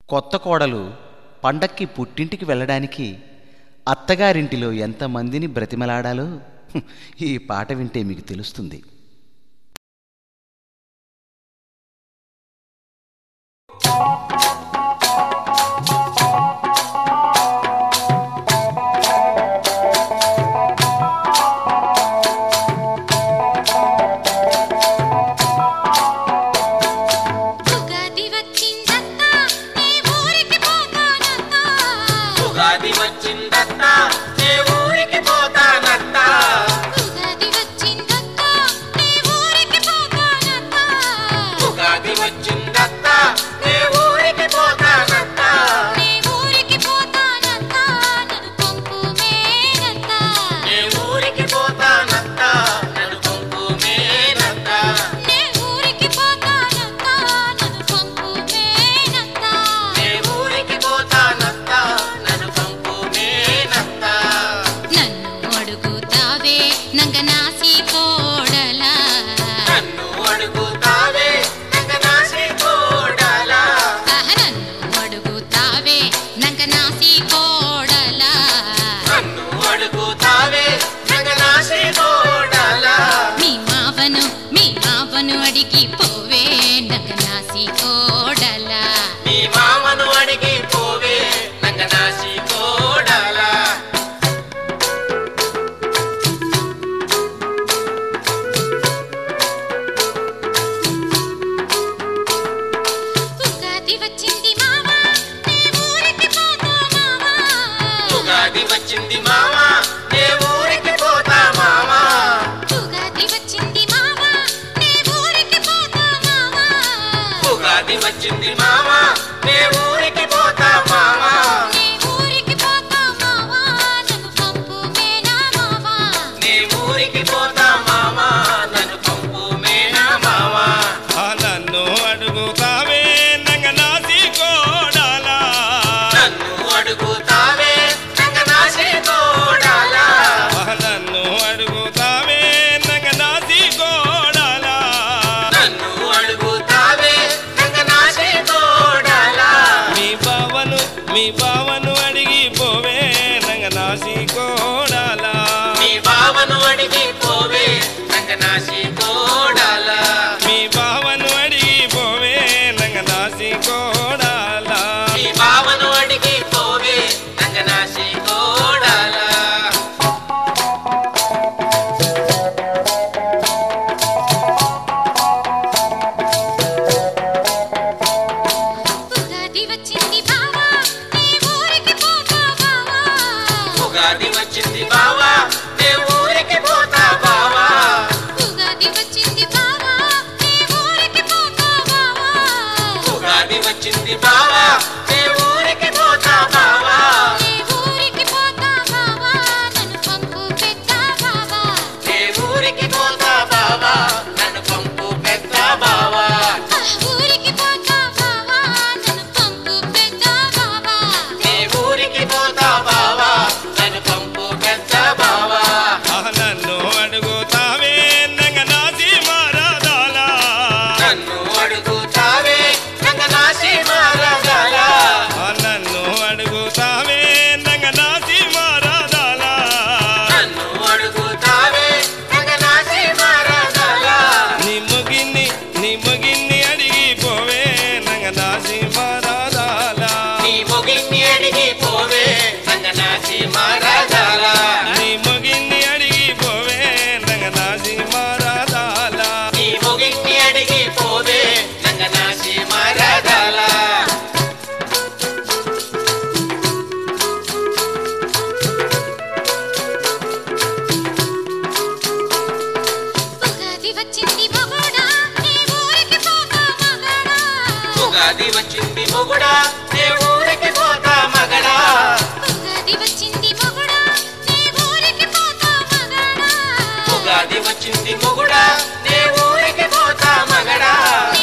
కొత్త కోడలు పండక్కి పుట్టింటికి వెళ్ళడానికి అత్తగారింటిలో ఎంతమందిని బ్రతిమలాడాలో హ్మ్, ఈ పాట వింటే మీకు తెలుస్తుంది ఉగాది వచ్చిందత్త నీ ఊరికి పోతానత్త ఉగాది వచ్చిందత్త ఏ ఊరికి పోతానత్త ఉగాది వచ్చిందత్త నీ ఊరికి పోతానత్త ఉగాది వచ్చిందత్త ఏ ఊరికి పోతానత్త నీ ఊరికి పోతానత్త నన్ను పంపు మేనత్త ఏ ఊరికి పోతానత్త నన్ను పంపు మేనత్త నీ ఊరికి పోతానత్త నన్ను పంపు మేనత్త ఏ ఊరికి పోతానత్త నన్ను పంపు మేనత్త నన్ను అడుగుతావే నంగనాసి కోడలా నన్ను అడుగుతావే నంగనాసి కోడలా ఆహ, నన్ను అడుగుతావే నంగనాసి కోడలా నన్ను అడుగుతావే నంగనాసి కోడలా మీ మావను మీ మావను అడిగి పోవే నంగనాసి కోడలా నీ మామను అడిగి పోవే నంగనాసి కోడలా ఉగాది వచ్చింది మావా నీ ఊరికి పోతా మావా ఉగాది వచ్చింది మామా ఏ ఊరికి పోతా మామా ఉగాది వచ్చింది మావా నీ ఊరికి పోతా మావా ఉగాది వచ్చింది మామా ఏ ఊరికి పోతా మామా నీ ఊరికి పోతా మావా నన్ను పంపు మేనా మావా నీ ఊరికి పోతా మామా నన్ను పంపు మేనా మామా ఆ నన్ను అడుగుతావే నంగనాసి కోడాలా నన్ను అడుగుతావే నంగనాసి కోడలా ఆ నన్ను అడుగుతావే నంగనాసి కోడాలా నన్ను అడుగుతావే నంగనాసి కోడలా మీ బావను మీ బావను అడిగి పోవే నంగనాసి కోడాలా మీ బావను అడిగి పోవే నంగనాసి కోడలా మీ బావను అడిగి పోవే నంగనాసి కోడాలా మీ బావను అడిగి పోవే నంగనాసి కోడలా ఉగాది వచ్చింది బావా నీ ఊరికి పోతా బావా ఉగాది వచ్చింది బావా నే ఊరికి పోతా బావా ఉగాది వచ్చింది బావా నీ ఊరికి పోతా బావా ఉగాది వచ్చింది బావా నే ఊరికి పోతా బావా నీ ఊరికి పోతా బావా నన్ను పంపు పెద్ద బావా నే ఊరికి పోతా బావా నన్ను పంపు పెద్ద బావా ఆ ఊరికి పోతా బావా నన్ను పంపు పెద్ద బావా నే ఊరికి పోతా బావా నన్ను పంపు పెద్ద బావా ఆ నన్ను అడుగుతావే నంగనాసి మారాదాలా నన్ను అడుగుతావే నంగనాసి మారగల ఆ నన్ను అడుగుతావే నంగనాసి మారాదాలా నన్ను అడుగుతావే నంగనాసి మారగల నీ ముగిన్ని నీ ముగిన్ని అడిగి పోవే నంగనాసి మారాదాలా నీ మొగిన్ని అడిగి పోవే నంగనాసి మారగల నీ ముగిన్ని అడిగి పోవే నంగనాసి మారాదాలా నీ మొగిన్ని అడిగి పోవే నంగనాసి మారగల ఉగాది వచ్చింది మొగుడా నీ ఊరికి పోతా మగడా ఉగాది వచ్చింది మొగుడా నే ఊరికి పోతా మగడా ఉగాది వచ్చింది మొగుడా నీ ఊరికి పోతా మగడా ఉగాది వచ్చింది మొగుడా నే ఊరికి పోతా మగడా నీ